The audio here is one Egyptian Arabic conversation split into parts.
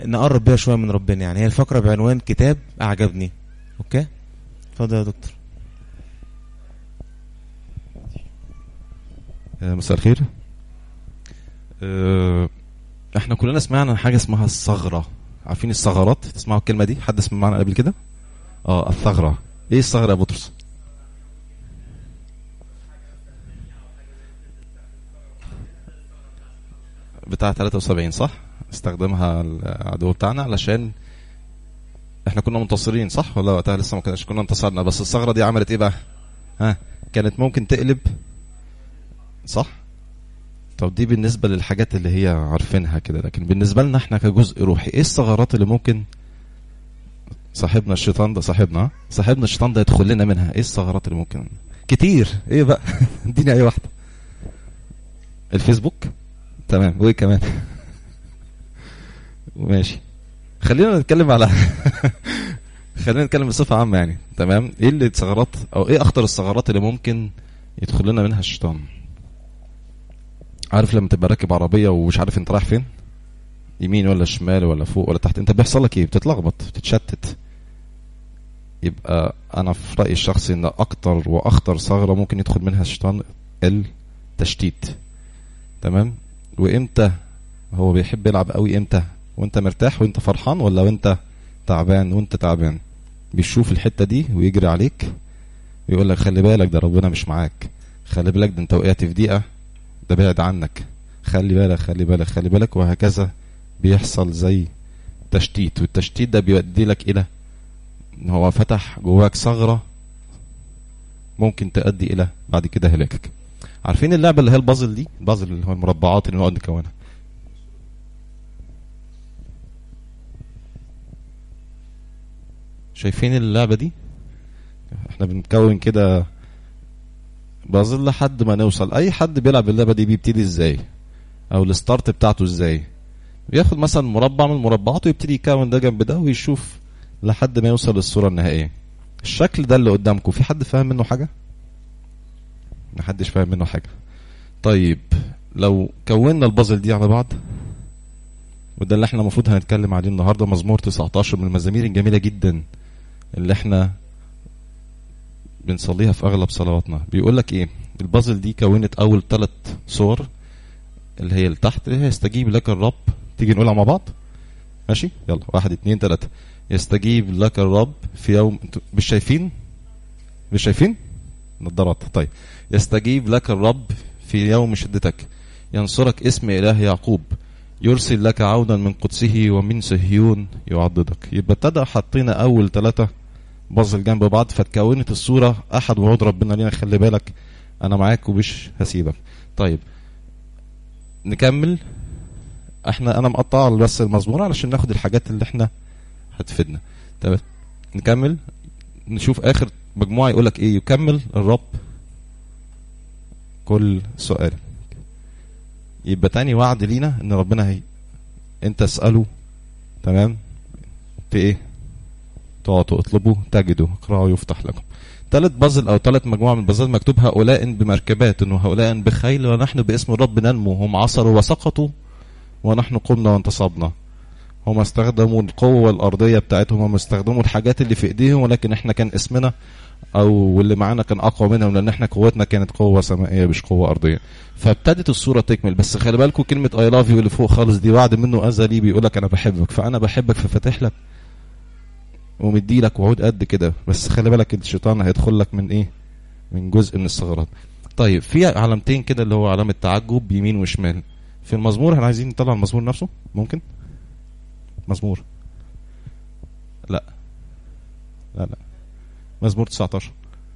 نقرب بيها شويه من ربنا يعني هي الفقره بعنوان كتاب اعجبني اوكي اتفضل يا دكتور آه، مساء الخير آه، احنا كلنا سمعنا عن حاجه اسمها الثغره عارفين الثغرات تسمعوا الكلمه دي حد سمع عنها قبل كده اه الثغره ايه الثغره يا بطرس بتاع 73 صح استخدمها العدو بتاعنا علشان احنا كنا منتصرين صح ولا وقتها لسه ما كناش كنا انتصرنا بس الثغره دي عملت ايه بقى ها كانت ممكن تقلب صح طب دي بالنسبه للحاجات اللي هي عارفينها كده لكن بالنسبه لنا احنا كجزء روحي ايه الثغرات اللي ممكن صاحبنا الشيطان ده صاحبنا ها؟ صاحبنا الشيطان ده يدخل لنا منها ايه الثغرات اللي ممكن كتير ايه بقى اديني اي واحده الفيسبوك تمام وايه كمان ماشي خلينا نتكلم على خلينا نتكلم بصفه عامه يعني تمام ايه اللي الثغرات او ايه اخطر الثغرات اللي ممكن يدخل لنا منها الشيطان عارف لما تبقى راكب عربيه ومش عارف انت رايح فين يمين ولا شمال ولا فوق ولا تحت انت بيحصل لك ايه بتتلخبط بتتشتت يبقى انا في رايي الشخصي ان اكتر واخطر ثغره ممكن يدخل منها الشيطان التشتيت تمام وامتى هو بيحب يلعب قوي امتى وانت مرتاح وانت فرحان ولا وانت تعبان وانت تعبان بيشوف الحته دي ويجري عليك ويقول لك خلي بالك ده ربنا مش معاك خلي بالك ده انت وقعت في دقيقه ده بعد عنك خلي بالك خلي بالك خلي بالك وهكذا بيحصل زي تشتيت والتشتيت ده بيؤدي لك الى ان هو فتح جواك ثغره ممكن تؤدي الى بعد كده هلاكك عارفين اللعبه اللي هي البازل دي البازل اللي هو المربعات اللي نقعد نكونها شايفين اللعبه دي احنا بنكون كده بازل لحد ما نوصل اي حد بيلعب اللعبه دي بيبتدي ازاي او الستارت بتاعته ازاي بياخد مثلا مربع من المربعات ويبتدي يكون ده جنب ده ويشوف لحد ما يوصل للصوره النهائيه الشكل ده اللي قدامكم في حد فاهم منه حاجه محدش فاهم منه حاجه طيب لو كونا البازل دي على بعض وده اللي احنا المفروض هنتكلم عليه النهارده مزمور 19 من المزامير الجميله جدا اللي احنا بنصليها في اغلب صلواتنا بيقول لك ايه البازل دي كونت اول ثلاث صور اللي هي اللي تحت اللي هي يستجيب لك الرب تيجي نقولها مع بعض ماشي يلا واحد اتنين تلاته يستجيب لك الرب في يوم انتوا مش شايفين مش شايفين نظارات طيب يستجيب لك الرب في يوم شدتك ينصرك اسم اله يعقوب يرسل لك عودا من قدسه ومن صهيون يعضدك يبقى ابتدى حطينا اول ثلاثه بازل جنب بعض فتكونت الصوره احد وعود ربنا لينا خلي بالك انا معاك ومش هسيبك طيب نكمل احنا انا مقطع بس المزمور علشان ناخد الحاجات اللي احنا هتفيدنا تمام نكمل نشوف اخر مجموعه يقول لك ايه يكمل الرب كل سؤال يبقى تاني وعد لينا ان ربنا هي انت اساله تمام في ايه تعطوا اطلبوا تجدوا اقرأوا يفتح لكم ثالث بازل او ثالث مجموعه من البازل مكتوب هؤلاء بمركبات وهؤلاء بخيل ونحن باسم الرب ننمو هم عصروا وسقطوا ونحن قمنا وانتصبنا هم استخدموا القوة الأرضية بتاعتهم هم استخدموا الحاجات اللي في إيديهم ولكن إحنا كان اسمنا أو واللي معانا كان أقوى منهم لأن إحنا قوتنا كانت قوة سمائية مش قوة أرضية فابتدت الصورة تكمل بس خلي بالكم كلمة أي لاف يو اللي فوق خالص دي وعد منه أزلي بيقول لك أنا بحبك فأنا بحبك ففاتح لك ومدي لك وعود قد كده بس خلي بالك الشيطان هيدخل لك من إيه؟ من جزء من الثغرات طيب في علامتين كده اللي هو علامة تعجب يمين وشمال في المزمور احنا عايزين نطلع المزمور نفسه ممكن مزمور لا لا لا مزمور 19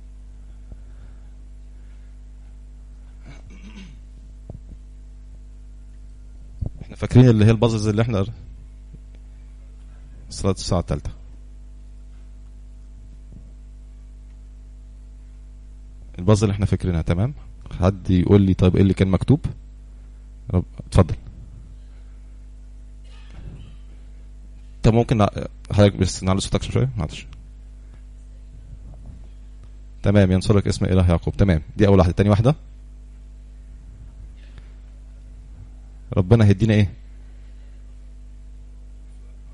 احنا فاكرين اللي هي البازلز اللي احنا صلاة الساعة الثالثة البازل اللي احنا فاكرينها تمام حد يقول لي طيب ايه اللي كان مكتوب رب... اتفضل انت ممكن نع- حضرتك بس نعلي صوتك شويه معلش تمام ينصرك اسم اله يعقوب تمام دي اول واحده تاني واحده ربنا هيدينا ايه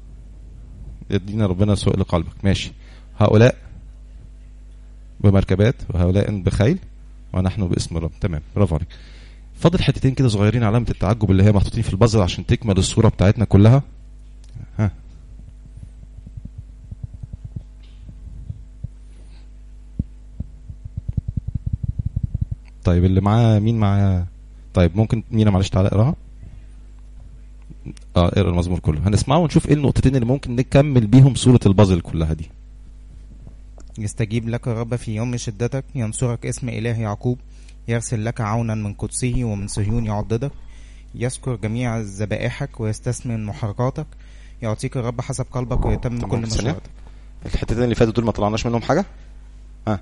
يدينا ربنا سوء لقلبك ماشي هؤلاء بمركبات وهؤلاء بخيل ونحن باسم الرب تمام برافو عليك فاضل حتتين كده صغيرين علامة التعجب اللي هي محطوطين في البازل عشان تكمل الصورة بتاعتنا كلها ها طيب اللي معاه مين معاه طيب ممكن مينا معلش تعالى اقراها اه اقرا المزمور كله هنسمعه ونشوف ايه النقطتين اللي ممكن نكمل بيهم صورة البازل كلها دي يستجيب لك الرب في يوم شدتك ينصرك اسم إله يعقوب يرسل لك عونا من قدسه ومن صهيون يعضدك يذكر جميع ذبائحك ويستثمن محرقاتك يعطيك الرب حسب قلبك ويتم طب كل ممكن ثانية؟ مشورتك الحتتين اللي فاتوا دول ما طلعناش منهم حاجة ها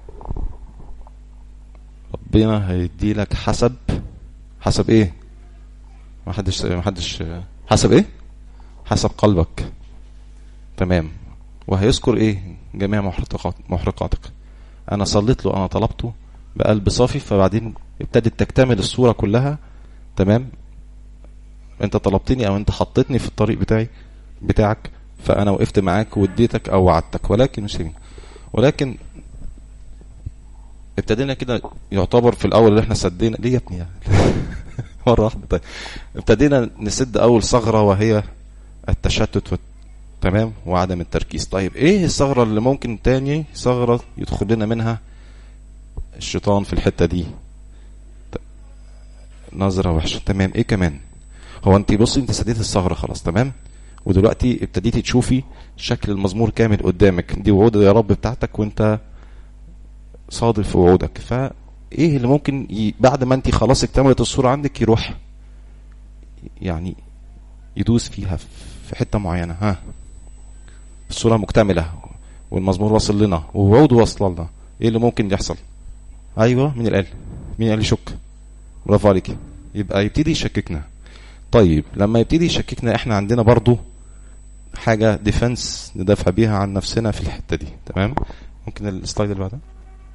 ربنا هيدي لك حسب حسب ايه ما حدش ما حدش حسب ايه حسب قلبك تمام وهيذكر ايه جميع محرقات محرقاتك انا صليت له انا طلبته بقلب صافي فبعدين ابتدت تكتمل الصورة كلها تمام انت طلبتني او انت حطيتني في الطريق بتاعي بتاعك فانا وقفت معاك واديتك او وعدتك ولكن مش هين. ولكن ابتدينا كده يعتبر في الاول اللي احنا سدينا ليه يا ابني يعني؟ مره واحده طيب ابتدينا نسد اول ثغره وهي التشتت وال- تمام وعدم التركيز طيب ايه الثغره اللي ممكن تاني ثغره يدخل لنا منها الشيطان في الحته دي ت- نظره وحشه تمام ايه كمان هو انت بصي انت سديت الثغره خلاص تمام ودلوقتي ابتديتي تشوفي شكل المزمور كامل قدامك دي وعود يا رب بتاعتك وانت صادق في وعودك فايه اللي ممكن ي... بعد ما انت خلاص اكتملت الصوره عندك يروح يعني يدوس فيها في حته معينه ها الصوره مكتمله والمزمور واصل لنا ووعوده واصله لنا ايه اللي ممكن يحصل ايوه مين اللي قال مين قال يشك برافو عليك يبقى يبتدي يشككنا طيب لما يبتدي يشككنا احنا عندنا برضو حاجة ديفنس ندافع بيها عن نفسنا في الحتة دي تمام ممكن السلايد اللي بعدها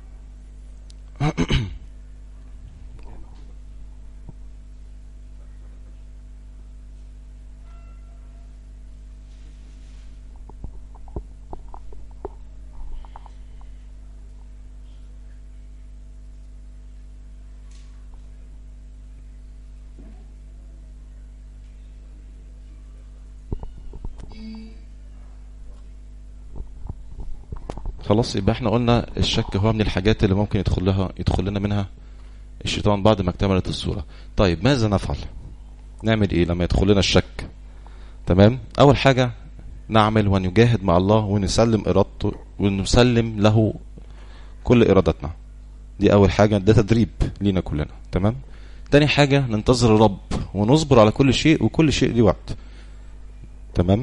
خلاص يبقى احنا قلنا الشك هو من الحاجات اللي ممكن يدخل لها يدخل لنا منها الشيطان بعد ما اكتملت الصورة طيب ماذا نفعل نعمل ايه لما يدخل لنا الشك تمام اول حاجة نعمل ونجاهد مع الله ونسلم ارادته ونسلم له كل ارادتنا دي اول حاجة ده تدريب لينا كلنا تمام تاني حاجة ننتظر الرب ونصبر على كل شيء وكل شيء ليه وقت تمام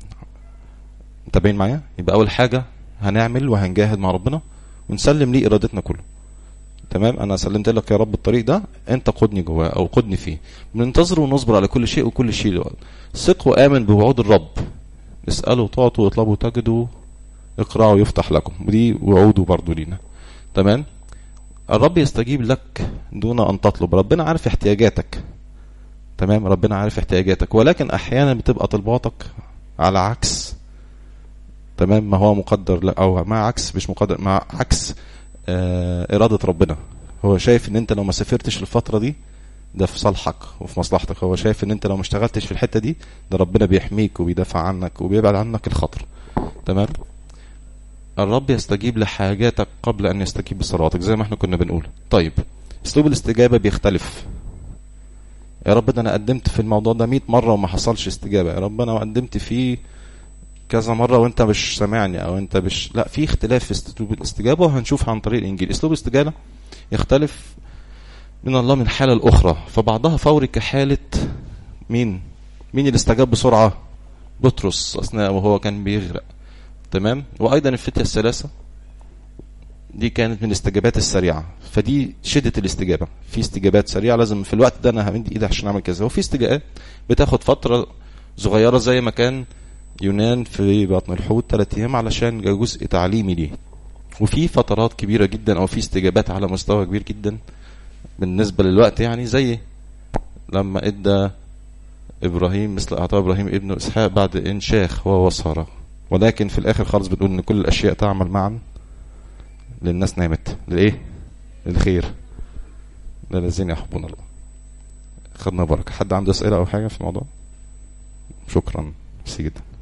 متابعين معايا يبقى اول حاجة هنعمل وهنجاهد مع ربنا ونسلم ليه ارادتنا كله تمام انا سلمت لك يا رب الطريق ده انت قدني جواه او قدني فيه بننتظر ونصبر على كل شيء وكل شيء له وقت. ثق وامن بوعود الرب اسالوا تعطوا اطلبوا تجدوا اقرأوا يفتح لكم ودي وعوده برضو لينا تمام الرب يستجيب لك دون ان تطلب ربنا عارف احتياجاتك تمام ربنا عارف احتياجاتك ولكن احيانا بتبقى طلباتك على عكس تمام ما هو مقدر لا او مع عكس مش مقدر مع عكس آه اراده ربنا هو شايف ان انت لو ما سافرتش الفتره دي ده في صالحك وفي مصلحتك هو شايف ان انت لو ما اشتغلتش في الحته دي ده ربنا بيحميك وبيدافع عنك وبيبعد عنك الخطر تمام الرب يستجيب لحاجاتك قبل ان يستجيب لصلواتك زي ما احنا كنا بنقول طيب اسلوب الاستجابه بيختلف يا رب ده انا قدمت في الموضوع ده 100 مره وما حصلش استجابه يا رب انا قدمت فيه كذا مرة وانت مش سامعني او انت مش لا في اختلاف في اسلوب الاستجابة وهنشوف عن طريق الانجيل اسلوب الاستجابة يختلف من الله من حالة الاخرى فبعضها فوري كحالة مين مين اللي استجاب بسرعة بطرس اثناء وهو كان بيغرق تمام وايضا الفتية الثلاثة دي كانت من الاستجابات السريعة فدي شدة الاستجابة في استجابات سريعة لازم في الوقت ده انا همد ايدي عشان اعمل كذا وفي استجابات بتاخد فترة صغيرة زي ما كان يونان في بطن الحوت ثلاث ايام علشان جزء تعليمي ليه وفي فترات كبيرة جدا او في استجابات على مستوى كبير جدا بالنسبة للوقت يعني زي لما ادى ابراهيم مثل اعطاه ابراهيم ابنه اسحاق بعد انشاخ هو وسارة ولكن في الاخر خالص بنقول ان كل الاشياء تعمل معا للناس نامت للايه للخير للذين يحبون الله خدنا بركه حد عنده اسئله او حاجه في الموضوع شكرا ميرسي جدا